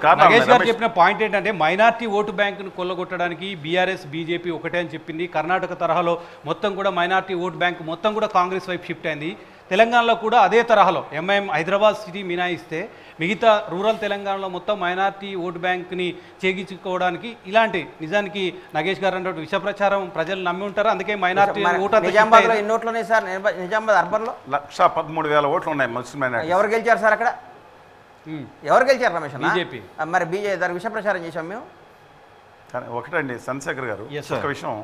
కారణాలు నగేష్ ఉన్నాయి. గారు రమేష్ చెప్పిన పాయింట్ ఏంటంటే మైనార్టీ ఓటు బ్యాంకును కొల్లగొట్టడానికి బీఆర్ఎస్ బీజేపీ ఒకటే అని చెప్పింది కర్ణాటక తరహాలో మొత్తం కూడా మైనార్టీ ఓటు బ్యాంక్ మొత్తం కూడా కాంగ్రెస్ వైపు షిఫ్ట్ అయింది తెలంగాణలో కూడా అదే తరహాలో ఎంఐఎం హైదరాబాద్ సిటీ మినాయిస్తే మిగతా రూరల్ తెలంగాణలో మొత్తం మైనార్టీ ఓటు బ్యాంక్ని చేగించుకోవడానికి ఇలాంటి నిజానికి నగేష్ గారు అంటే విష ప్రచారం ప్రజలు నమ్మి ఉంటారు అందుకే మైనార్టీ మరి ఓటు అంతా shift నిజామాబాద్లో అయ్యింది. ఎన్ని ఓట్లు ఉన్నాయి సార్ నిజామా- నిజామాబాద్ అర్బన్లో లక్ష పదమూడు వేల ఓట్లు ఉన్నాయి ముస్లిం మైనారిటీ ఎవరు గెలిచారు సార్ అక్కడ ఉమ్. ఎవరు గెలిచారు రమేష్ అన్న? బీజేపీ. ఆ, మరి బీజే దాని విష ప్రచారం చేశాం మేము కానీ ఒకటండి చంద్రశేఖర్ గారు Yes, sir. ఒక విషయం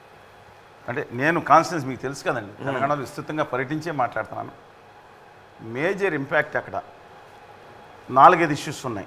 అంటే నేను కాన్స్టిట్యూన్స్ మీకు తెలుసు కదండి తెలంగాణలో విస్తృతంగా పర్యటించే మాట్లాడుతున్నాను మేజర్ ఇంపాక్ట్ అక్కడ నాలుగైదు ఇష్యూస్ ఉన్నాయి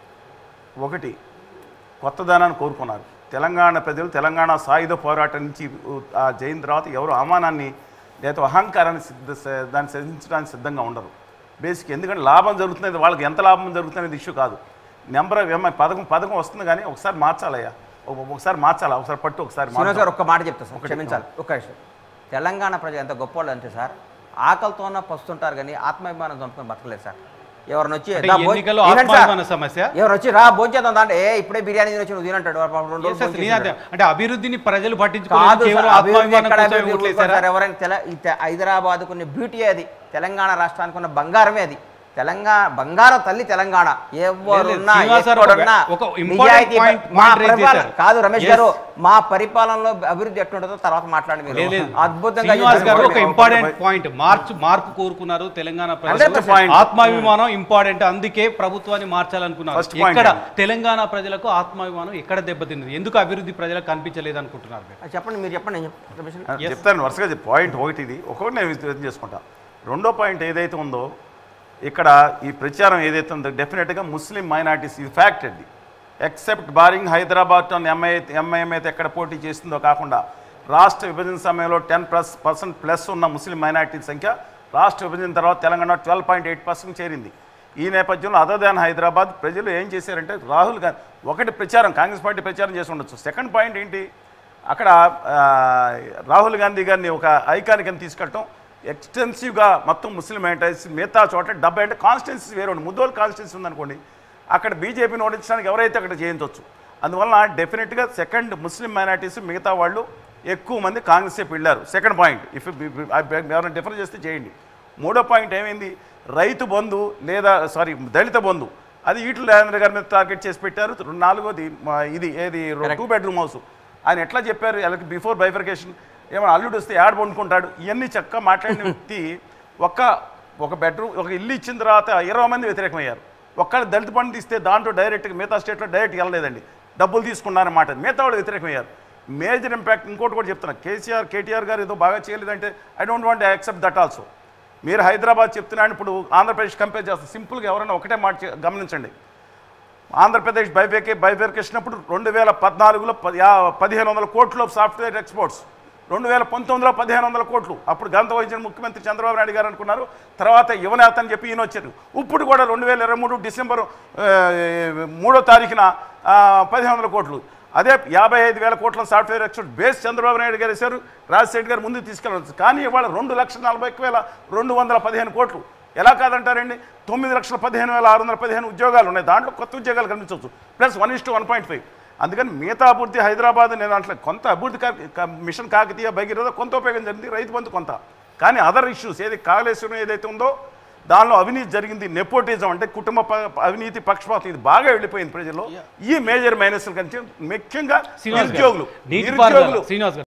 ఒకటి కొత్తదనాన్ని కోరుకున్నారు తెలంగాణ ప్రజలు తెలంగాణ సాయుధ పోరాటం నుంచి ఉ- ఆ జైన్ తర్వాత ఎవరు అవమానాన్ని లేదా అహంకారాన్ని సిద్ధ స- దాన్ని సాధించడానికి సిద్ధంగా ఉండరు బేసిక్ ఎందుకంటే లాభం జరుగుతున్నది వాళ్ళకి ఎంత లాభం జరుగుతున్నది ఇష్యూ కాదు నెంబర్ ఆఫ్ ఎంఐ పథకం పథకం వస్తుంది కానీ ఒకసారి మార్చాలయ్యా ఒక- ఒకసారి మార్చాలా ఒకసారి పట్టు ఒకసారి శ్రీనివాస్ మార్చాలి గారు ఒక్క మాట చెప్తా సార్ ఒకటి. క్షమించాలి ఒక్క నిమిషం తెలంగాణ ప్రజలు ఎంత గొప్పవాళ్ళు అంటే సార్ ఆకలితోన పస్తుంటారు కానీ ఆత్మాభిమానం చంపుకొని బతకలేదు సార్ ఎవరిని వచ్చి అంటే "దా భోజ- ఎన్నికల్లో తినండి సార్." ఆత్మాభిమాన సమస్య ఎవరు వచ్చి రా భోజేద్దాం అంటే ఏ ఇప్పుడే బిర్యానీ తినొచ్చి నువ్వు తినంటాడు వాడు పాపం రెండు Yes, రోజులు yes, భోజనం నేను అదే. చేశాడు. అంటే అభివృద్ధిని ప్రజలు కాదు పట్టించుకోలేదు సార్, కేవలం అభివృద్ధి ఆత్మాభిమానం ఎక్కడ కోసమే అభివృద్ధి ఓట్లేశారా? ఊరుకోరు సార్ ఎవరైనా తెల ఈ తె- హైదరాబాద్ కొన్ని బ్యూటీ అది తెలంగాణ రాష్ట్రానికి ఉన్న బంగారమే అది తెలంగాణ బంగారం తల్లి తెలంగాణ ఎవరున్నా శ్రీనివాస్ గారు ఎక్కడున్నా ఒక- ఒక important నిజాయితీ point- మా point raise పరిపాలన చేశారు. కాదు రమేష్ Yes. గారు మా పరిపాలనలో అభివృద్ధి ఎట్లుంటుందో తర్వాత మాట్లాడండి లేదు, మీరు లేదు. అద్భుతంగా శ్రీనివాస్ చేశారు. గారు ఒక ఒకటి- ఇంపార్టెంట్ ఒకటి- పాయింట్ మార్చు మార్పు కోరుకున్నారు తెలంగాణ ప్రజలు 100%. ఆత్మాభిమానం ఇంపార్టెంట్ అందుకే ప్రభుత్వాన్ని మార్చాలనుకున్నారు First point ఎక్కడ అండి. తెలంగాణ ప్రజలకు ఆత్మాభిమానం ఎక్కడ దెబ్బతిన్నది ఎందుకు అభివృద్ధి ప్రజలకు కనిపించలేదు అనుకుంటున్నారు మీరు? ఆ, చెప్పండి మీరు చెప్పండి నేను చెప్తాను. రమేష్ గారు. Yes. చెప్తాను వరుసగా చెప్పు. పాయింట్ ఒకటి ఇది ఒక్కొక్కటి నేను వ్యక్తం చేసుకుంటా రెండో పాయింట్ ఏదైతే ఉందో ఇక్కడ ఈ ప్రచారం ఏదైతే ఉందో డెఫినెట్గా ముస్లిం మైనార్టీస్ ఇది ఫ్యాక్ట్ అండి ఎక్సెప్ట్ బారింగ్ హైదరాబాద్ ఎంఐ ఎంఐఎం అయితే ఎక్కడ పోటీ చేస్తుందో కాకుండా రాష్ట్ర విభజన సమయంలో టెన్ ప్లస్ పర్సెంట్ ప్లస్ ఉన్న ముస్లిం మైనార్టీల సంఖ్య రాష్ట్ర విభజన తర్వాత Telangana twelve point eight percent చేరింది ఈ నేపథ్యంలో అదర్ దాన్ హైదరాబాద్ ప్రజలు ఏం చేశారంటే రాహుల్ గాంధీ ఒకటి ప్రచారం కాంగ్రెస్ పార్టీ ప్రచారం చేసి ఉండొచ్చు సెకండ్ పాయింట్ ఏంటి అక్కడ ఆ, రాహుల్ గాంధీ గారిని ఒక ఐకాన్ కింద తీసుకెళ్ళటం ఎక్స్టెన్సివ్గా మొత్తం ముస్లిం మైనారిటీస్ మిగతా చోట డెబ్బై అంటే కాన్స్టిట్యున్సీ వేరే ఉంది ముద్దోలు కాన్స్టిట్యున్సీ ఉందనుకోండి అక్కడ బీజేపీని ఓడించడానికి ఎవరైతే అక్కడ చేయించవచ్చు అందువలన డెఫినెట్గా సెకండ్ ముస్లిం మైనారిటీస్ మిగతా వాళ్ళు ఎక్కువ మంది కాంగ్రెస్ వైపు వెళ్ళారు సెకండ్ పాయింట్ ఇఫ్ ఎవరైనా డిఫర్ చేస్తే చేయండి మూడో పాయింట్ ఏమైంది రైతు బంధు లేదా సారీ దళిత బంధు అది ఈటల రాజేంద్ర గారి మీద టార్గెట్ చేసి పెట్టారు నాలుగోది మా ఇది ఏది టూ బెడ్రూమ్ హౌస్ ఆయన ఎట్లా చెప్పారు వాళ్ళకి బిఫోర్ బైఫర్కేషన్ ఏమైనా అల్లుడు వస్తే యాడ్ పండుకుంటాడు ఇవన్నీ చక్కగా మాట్లాడిన వ్యక్తి ఒక్క ఒక బెడ్రూమ్ ఒక ఇల్లు ఇచ్చిన తర్వాత ఇరవై మంది వ్యతిరేకమయ్యారు ఒక్కళ్ళు దళిత బంధు ఇస్తే దాంట్లో డైరెక్ట్గా మిగతా స్టేట్లో డైరెక్ట్ వెళ్ళలేదండి డబ్బులు తీసుకున్నారన్నమాట మిగతా వాళ్ళు వ్యతిరేకమయ్యారు మేజర్ ఇంపాక్ట్ ఇంకోటి కూడా చెప్తున్నా కేసీఆర్ కేటీఆర్ గారు ఏదో బాగా చేయలేదంటే I don't want accept that also మీరు హైదరాబాద్ చెప్తున్నాను ఇప్పుడు ఆంధ్రప్రదేశ్ కంపేర్ చేస్తారు సింపుల్గా ఎవరైనా ఒకటే మాట చే- గమనించండి ఆంధ్రప్రదేశ్ బైఫేకే బైఫేకేషన్ అప్పుడు రెండు వేల పద్నాలుగులో ప- యా- పదిహేను వందల కోట్లు సాఫ్ట్వేర్ ఎక్స్పోర్ట్స్ రెండు వేల పంతొమ్మిదిలో పదిహేను వందల కోట్లు అప్పుడు గంత వహించిన ముఖ్యమంత్రి చంద్రబాబు నాయుడు గారు అనుకున్నారు తర్వాత యువనేత అని చెప్పి ఈయన వచ్చారు ఇప్పుడు కూడా రెండు వేల ఇరవై మూడు డిసెంబర్ ఆ, మూడో తారీఖున ఆ, పదిహేను వందల కోట్లు అదే యాభై ఐదు వేల కోట్ల software export base Chandrababu Naidu garu వేశారు రాజశేఖర్ గారు ముందుకు తీసుకెళ్ళవచ్చు కానీ ఇవాళ రెండు లక్షల నలభై ఒక్క వేల రెండు వందల పదిహేను కోట్లు ఎలా కాదంటారండి తొమ్మిది లక్షల పదిహేను వేల ఆరు వందల పదిహేను ఉద్యోగాలు ఉన్నాయి దాంట్లో కొత్త ఉద్యోగాలు కనిపించవచ్చు plus one is two one point five అందుకని మిగతా అభివృద్ధి హైదరాబాద్ నేను అంటే కొంత అభివృద్ధి కా- కా- మిషన్ కాకతీయ భగీరథ కొంత ఉపయోగం జరిగింది రైతు బంధు కొంత కానీ అదర్ ఇష్యూస్ ఏది కాళేశ్వరం ఏదైతే ఉందో దానిలో అవినీతి జరిగింది నెపోటిజం అంటే కుటుంబ ప- అవినీతి పక్షపాతం ఇది బాగా వెళ్ళిపోయింది ప్రజల్లో ఈ మేజర్ మైనస్లు కంటే ముఖ్యంగా శ్రీనివాస్ గారు, నిరుద్యోగులు నీటిపారుదల నిరుద్యోగులు శ్రీనివాస్ గారు